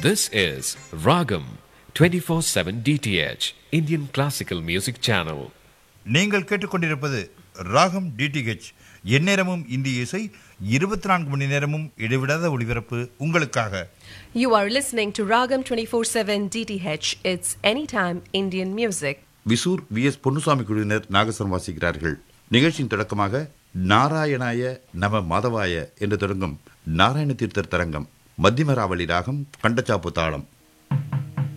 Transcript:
This is Ragam 24/7 DTH Indian Classical Music Channel. நீங்கள் கேட்டுக்கொண்டிருப்பது ராகம் டிடிஹெச் எந்நேரமும் இந்திய இசை இருபத்தி நான்கு மணி நேரமும் இடைவிடாத ஒளிபரப்பு உங்களுக்காக You are listening to Ragam 24/7 DTH. It's anytime Indian music. Visur V S Ponnusamy குழுவினர் நாகஸ்வரம் வாசிக்கிறார்கள் நிகழ்ச்சியின் தொடக்கமாக நாராயணாய நம மாதவாய என்று தொடங்கும் நாராயண தீர்த்தர் தரங்கம் மத்தியமராவளி ராகம் கண்டச்சாப்பு தாளம்